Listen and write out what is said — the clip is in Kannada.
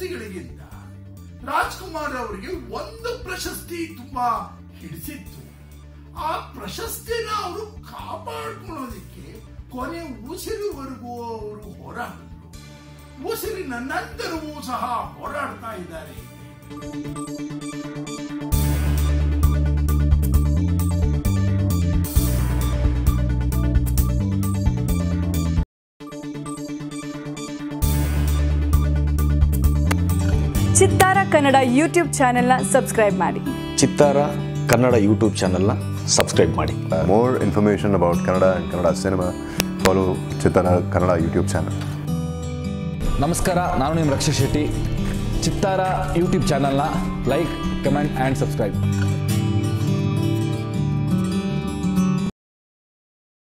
ಪ್ರಶಸ್ತಿಗಳಿಗಿಂತ ರಾಜ್ಕುಮಾರ್ ಅವರಿಗೆ ಒಂದು ಪ್ರಶಸ್ತಿ ತುಂಬಾ ಹಿಡಿಸಿತ್ತು ಆ ಪ್ರಶಸ್ತಿನ ಅವರು ಕಾಪಾಡ್ಕೊಳ್ಳೋದಕ್ಕೆ ಕೊನೆ ಉಸಿರುವರೆಗೂ ಅವರು ಹೋರಾಡಿದ್ರು ಉಸಿರಿನ ನಂತರವೂ ಸಹ ಹೋರಾಡ್ತಾ ಇದ್ದಾರೆ ಚಿತ್ತಾರ ಕನ್ನಡ ಯೂಟ್ಯೂಬ್ ಚಾನೆಲ್ನ ಸಬ್ಸ್ಕ್ರೈಬ್ ಮಾಡಿ ಚಿತ್ತಾರ ಕನ್ನಡ ಯೂಟ್ಯೂಬ್ ಚಾನಲ್ನ ಸಬ್ಸ್ಕ್ರೈಬ್ ಮಾಡಿ more information about Kannada and Kannada cinema, follow Chitara Kannada YouTube channel. ನಮಸ್ಕಾರ ನಾನು ನಿಮ್ಮ ರಕ್ಷಾ ಶೆಟ್ಟಿ ಚಿತ್ತಾರ ಯೂಟ್ಯೂಬ್ ಚಾನಲ್ನ ಲೈಕ್ ಕಮೆಂಟ್ ಆ್ಯಂಡ್ ಸಬ್ಸ್ಕ್ರೈಬ್